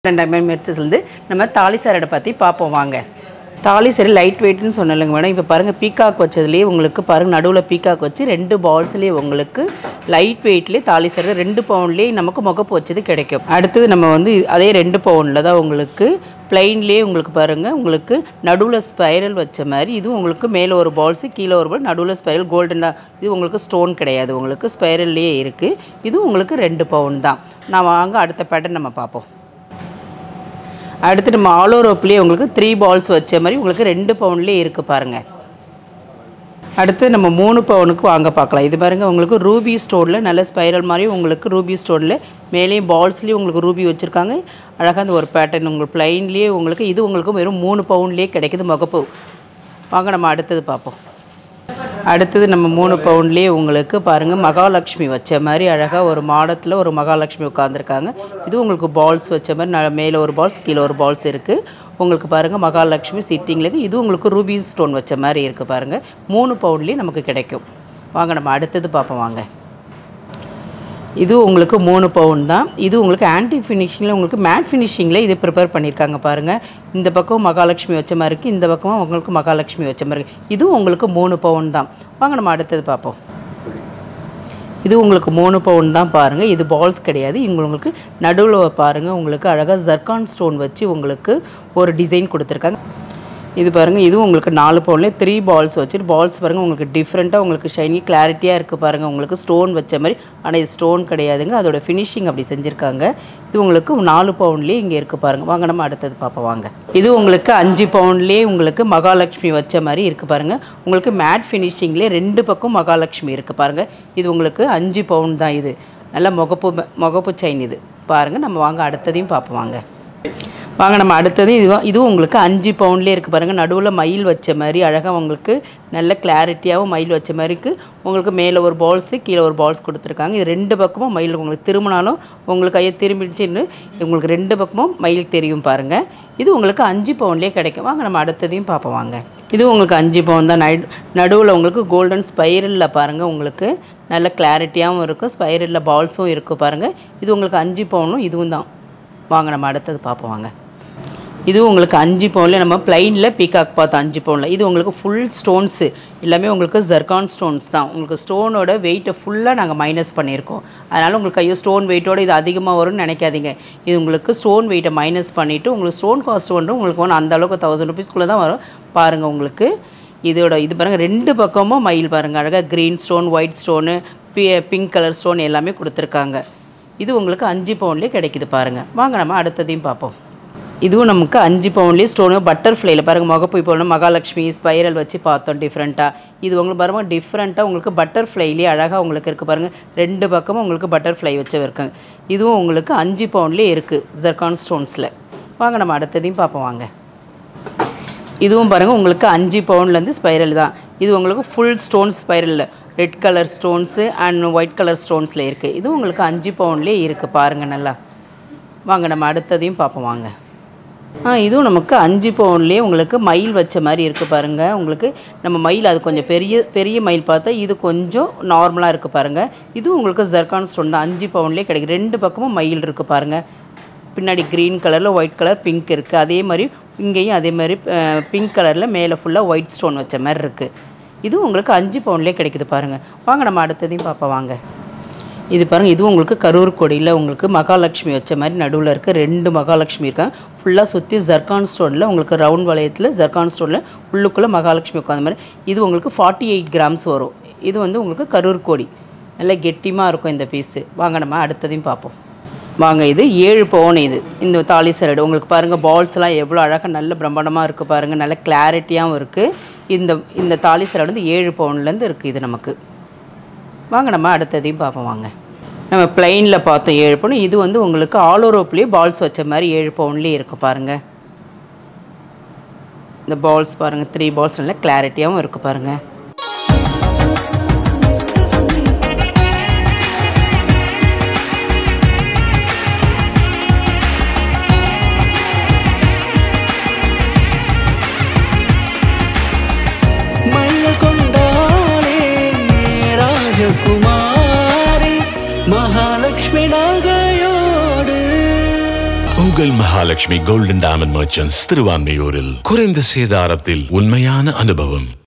ரெண்டாயிரம் மெர்சஸ்லேருந்து நம்ம தாலி சாரோட பற்றி பார்ப்போம் வாங்க தாலி சரி லைட் வெயிட்னு சொன்னலைங்க மேடம் இப்போ பாருங்கள் பீகாக் வச்சதுலேயே உங்களுக்கு பாருங்கள் நடுவில் பீகாக் வச்சு ரெண்டு பால்ஸ்லேயே உங்களுக்கு லைட் வெயிட்லேயே தாலி சாரி ரெண்டு பவுண்ட்லேயே நமக்கு முகப்பு வச்சது கிடைக்கும் அடுத்தது நம்ம வந்து அதே ரெண்டு பவுண்டில் தான் உங்களுக்கு பிளைன்லேயே உங்களுக்கு பாருங்கள் உங்களுக்கு நடுவில் ஸ்பைரல் வச்ச மாதிரி இதுவும் உங்களுக்கு மேலே ஒரு பால்ஸு கீழே ஒரு பால் நடுவில் ஸ்பைரல் கோல்டன் தான் இது உங்களுக்கு ஸ்டோன் கிடையாது உங்களுக்கு ஸ்பைரல்லையே இருக்குது இதுவும் உங்களுக்கு ரெண்டு பவுன் தான் நான் வாங்க அடுத்த பேட்டர்ன் நம்ம பார்ப்போம் அடுத்து நம்ம ஆல் ஓரோப்லேயே உங்களுக்கு த்ரீ பால்ஸ் வச்ச மாதிரி உங்களுக்கு ரெண்டு பவுன்லேயே இருக்குது பாருங்கள் அடுத்து நம்ம மூணு பவுனுக்கு வாங்க பார்க்கலாம் இது பாருங்கள் உங்களுக்கு ரூபி ஸ்டோனில் நல்ல ஸ்பைரல் மாதிரி உங்களுக்கு ரூபி ஸ்டோனில் மேலேயும் பால்ஸ்லேயும் உங்களுக்கு ரூபி வச்சுருக்காங்க அழகாக அந்த ஒரு பேட்டர்ன் உங்களுக்கு ப்ளைன்லேயே உங்களுக்கு இது உங்களுக்கு வெறும் மூணு பவுன்லேயே கிடைக்குது முகப்பு வாங்க நம்ம அடுத்தது பார்ப்போம் அடுத்தது நம்ம மூணு பவுண்ட்லேயே உங்களுக்கு பாருங்கள் மகாலட்சுமி வச்ச மாதிரி அழகாக ஒரு மாடத்தில் ஒரு மகாலட்சுமி உட்காந்துருக்காங்க இது உங்களுக்கு பால்ஸ் வச்ச மாதிரி ந மேலே ஒரு பால்ஸ் கீழே ஒரு பால்ஸ் இருக்குது உங்களுக்கு பாருங்கள் மகாலட்சுமி சிட்டிங்கில் இருக்குது இது உங்களுக்கு ரூபி ஸ்டோன் வச்ச மாதிரி இருக்குது பாருங்கள் மூணு பவுண்ட்லேயே நமக்கு கிடைக்கும் வாங்க நம்ம அடுத்தது பார்ப்போம் வாங்க இது உங்களுக்கு மூணு பவுன் தான் இது உங்களுக்கு ஆன்டி ஃபினிஷிங்கில் உங்களுக்கு மேட் ஃபினிஷிங்கில் இது ப்ரிப்பேர் பண்ணியிருக்காங்க பாருங்கள் இந்த பக்கம் மகாலட்சுமி வச்ச மாதிரி இருக்குது இந்த பக்கமும் உங்களுக்கு மகாலட்சுமி வச்ச மாதிரி இருக்குது இதுவும் உங்களுக்கு மூணு பவுன் தான் வாங்க நம்ம அடுத்தது பார்ப்போம் இது உங்களுக்கு மூணு பவுன் தான் பாருங்கள் இது பால்ஸ் கிடையாது இங்க உங்களுக்கு நடுவில் பாருங்கள் உங்களுக்கு அழகாக ஜர்கான் ஸ்டோன் வச்சு உங்களுக்கு ஒரு டிசைன் கொடுத்துருக்காங்க இது பாருங்கள் இதுவும் உங்களுக்கு நாலு பவுன்லேயே த்ரீ பால்ஸ் வச்சுட்டு பால்ஸ் பாருங்கள் உங்களுக்கு டிஃப்ரெண்ட்டாக உங்களுக்கு ஷைனி கிளாரிட்டியாக இருக்குது பாருங்கள் உங்களுக்கு ஸ்டோன் வச்ச மாதிரி ஆனால் இது ஸ்டோன் கிடையாதுங்க அதோட ஃபினிஷிங் அப்படி செஞ்சுருக்காங்க இது உங்களுக்கு நாலு பவுன்லேயே இங்கே இருக்குது பாருங்கள் வாங்க நம்ம அடுத்தது பார்ப்போம் வாங்க இது உங்களுக்கு அஞ்சு பவுன்லேயே உங்களுக்கு மகாலட்சுமி வச்ச மாதிரி இருக்குது பாருங்கள் உங்களுக்கு மேட் ஃபினிஷிங்லேயே ரெண்டு பக்கம் மகாலட்சுமி இருக்குது பாருங்கள் இது உங்களுக்கு அஞ்சு பவுன் தான் இது நல்ல முகப்பு முகப்பு செயின் இது பாருங்கள் நம்ம வாங்க அடுத்ததையும் பார்ப்போம் வாங்க வாங்க நம்ம அடுத்தது இதுவும் இதுவும் உங்களுக்கு அஞ்சு பவுண்ட்லேயே இருக்குது பாருங்கள் நடுவில் மயில் வச்ச மாதிரி அழகாக உங்களுக்கு நல்ல கிளாரிட்டியாகவும் மயில் வச்ச மாதிரி இருக்குது உங்களுக்கு மேலே ஒரு பால்ஸு கீழே ஒரு பால்ஸ் கொடுத்துருக்காங்க இது ரெண்டு பக்கமும் மயில் உங்களுக்கு திரும்பினாலும் உங்களுக்கு கையை திரும்பிடுச்சுன்னு உங்களுக்கு ரெண்டு பக்கமும் மயில் தெரியும் பாருங்கள் இது உங்களுக்கு அஞ்சு பவுண்ட்லேயே கிடைக்கும் வாங்க நம்ம அடுத்ததையும் பார்ப்போம் வாங்க இது உங்களுக்கு அஞ்சு பவுன் தான் நடு நடுவில் உங்களுக்கு கோல்டன் ஸ்பைரலில் பாருங்கள் உங்களுக்கு நல்ல கிளாரிட்டியாகவும் இருக்கும் ஸ்பைரலில் பால்ஸும் இருக்குது பாருங்கள் இது உங்களுக்கு அஞ்சு பவுனும் இதுவும் தான் வாங்க நம்ம அடுத்தது பார்ப்போம் வாங்க இது உங்களுக்கு அஞ்சு பவுனில் நம்ம பிளைனில் பீகாக் பார்த்தோம் அஞ்சு பவுனில் இது உங்களுக்கு ஃபுல் ஸ்டோன்ஸு எல்லாமே உங்களுக்கு ஜர்கான் ஸ்டோன்ஸ் தான் உங்களுக்கு ஸ்டோனோட வெயிட்டை ஃபுல்லாக நாங்கள் மைனஸ் பண்ணியிருக்கோம் அதனால் உங்களுக்கு ஐயோ ஸ்டோன் வெயிட்டோட இது அதிகமாக வரும்னு நினைக்காதீங்க இது உங்களுக்கு ஸ்டோன் வெயிட்டை மைனஸ் பண்ணிவிட்டு உங்களுக்கு ஸ்டோன் காஸ்ட் வந்து உங்களுக்கு ஒன்று அந்த அளவுக்கு தௌசண்ட் ருபீஸ்க்குள்ளே தான் வரும் பாருங்கள் உங்களுக்கு இதோட இது பாருங்கள் ரெண்டு பக்கமும் மயில் பாருங்கள் அழகாக க்ரீன் ஸ்டோன் ஒயிட் ஸ்டோனு பி பிங்க் கலர் ஸ்டோன் எல்லாமே கொடுத்துருக்காங்க இது உங்களுக்கு அஞ்சு பவுன்லேயே கிடைக்குது பாருங்கள் வாங்க நம்ம அடுத்ததையும் பார்ப்போம் இதுவும் நமக்கு அஞ்சு பவுன்லேயே ஸ்டோனு பட்டர்ஃப்ளைல பாருங்கள் முகப்பு இப்போ ஒன்று மகாலட்சுமி ஸ்பைரல் வச்சு பார்த்தோம் டிஃப்ரெண்ட்டாக இது உங்களுக்கு பாருங்கள் டிஃப்ரெண்ட்டாக உங்களுக்கு பட்டர்ஃப்ளைலேயே அழகாக உங்களுக்கு இருக்குது பாருங்கள் ரெண்டு பக்கமும் உங்களுக்கு பட்டர்ஃப்ளை வச்சு இருக்காங்க இதுவும் உங்களுக்கு அஞ்சு பவுன்லேயே இருக்குது ஜர்கான் ஸ்டோன்ஸில் வாங்க நம்ம அடுத்ததையும் பார்ப்போம் வாங்க இதுவும் பாருங்கள் உங்களுக்கு அஞ்சு பவுன்லேருந்து ஸ்பைரல் தான் இது உங்களுக்கு ஃபுல் ஸ்டோன்ஸ் ஸ்பைரலில் red colour stones and white colour ஸ்டோன்ஸில் இருக்குது இதுவும் உங்களுக்கு அஞ்சு பவுன்லேயே இருக்குது பாருங்கள் நல்லா வாங்க நம்ம அடுத்ததையும் பார்ப்போம் வாங்க ஆ இதுவும் நமக்கு அஞ்சு பவுன்லேயே உங்களுக்கு மயில் வச்ச மாதிரி இருக்குது பாருங்கள் உங்களுக்கு நம்ம மயில் அது கொஞ்சம் பெரிய பெரிய மயில் பார்த்தா இது கொஞ்சம் நார்மலாக இருக்குது பாருங்கள் இதுவும் உங்களுக்கு ஜர்கான் ஸ்டோன் தான் அஞ்சு பவுன்லேயே கிடைக்கும் ரெண்டு பக்கமும் மயில் இருக்குது பாருங்கள் பின்னாடி க்ரீன் கலரில் ஒயிட் கலர் பிங்க் இருக்குது அதே மாதிரி இங்கேயும் அதே மாதிரி பிங்க் கலரில் மேலே ஃபுல்லாக ஒயிட் ஸ்டோன் வச்ச மாதிரி இருக்குது இதுவும் உங்களுக்கு அஞ்சு பவுன்லேயே கிடைக்குது பாருங்கள் வாங்க நம்ம அடுத்ததையும் பார்ப்போம் வாங்க இது பாருங்கள் இதுவும் உங்களுக்கு கரூர் கொடியில் உங்களுக்கு மகாலட்சுமி வச்ச மாதிரி நடுவில் இருக்குது ரெண்டு மகாலட்சுமி இருக்காங்க ஃபுல்லாக சுற்றி ஜர்கான் ஸ்டோனில் உங்களுக்கு ரவுண்ட் வளையத்தில் ஜர்கான் ஸ்டோனில் உள்ளுக்குள்ளே மகாலட்சுமி உட்காந்த மாதிரி இது உங்களுக்கு ஃபார்ட்டி எயிட் கிராம்ஸ் வரும் இது வந்து உங்களுக்கு கரூர் கொடி நல்லா கெட்டிமாக இருக்கும் இந்த பீஸு வாங்க நம்ம அடுத்ததையும் பார்ப்போம் வாங்க இது ஏழு பவுன் இது இந்த தாலி சரடு உங்களுக்கு பாருங்கள் பால்ஸ்லாம் எவ்வளோ அழகாக நல்ல பிரம்மாண்டமாக இருக்குது பாருங்கள் நல்ல கிளாரிட்டியாகவும் இருக்குது இந்த இந்த தாலி சரடு வந்து ஏழு பவுன்லேருந்து இருக்குது இது நமக்கு வாங்க நம்ம அடுத்ததையும் பார்ப்போம் வாங்க நம்ம பிளைனில் பார்த்தோம் ஏழு பவுன் இது வந்து உங்களுக்கு ஆல் ஓரோப்லேயே பால்ஸ் வச்ச மாதிரி ஏழு பவுன்லேயே இருக்குது பாருங்கள் இந்த பால்ஸ் பாருங்கள் த்ரீ பால்ஸ் நல்லா கிளாரிட்டியாகவும் இருக்குது பாருங்கள் மயில் கொண்டாளே ராஜகுமாரி மகாலட்சுமி நகையோடு உங்க உங்கள் மகாலட்சுமி கோல்டன் டைமண்ட் மர்ச்சன்ட்ஸ் திருவான்மையூரில் குறைந்த சேதாரத்தில் உண்மையான அனுபவம்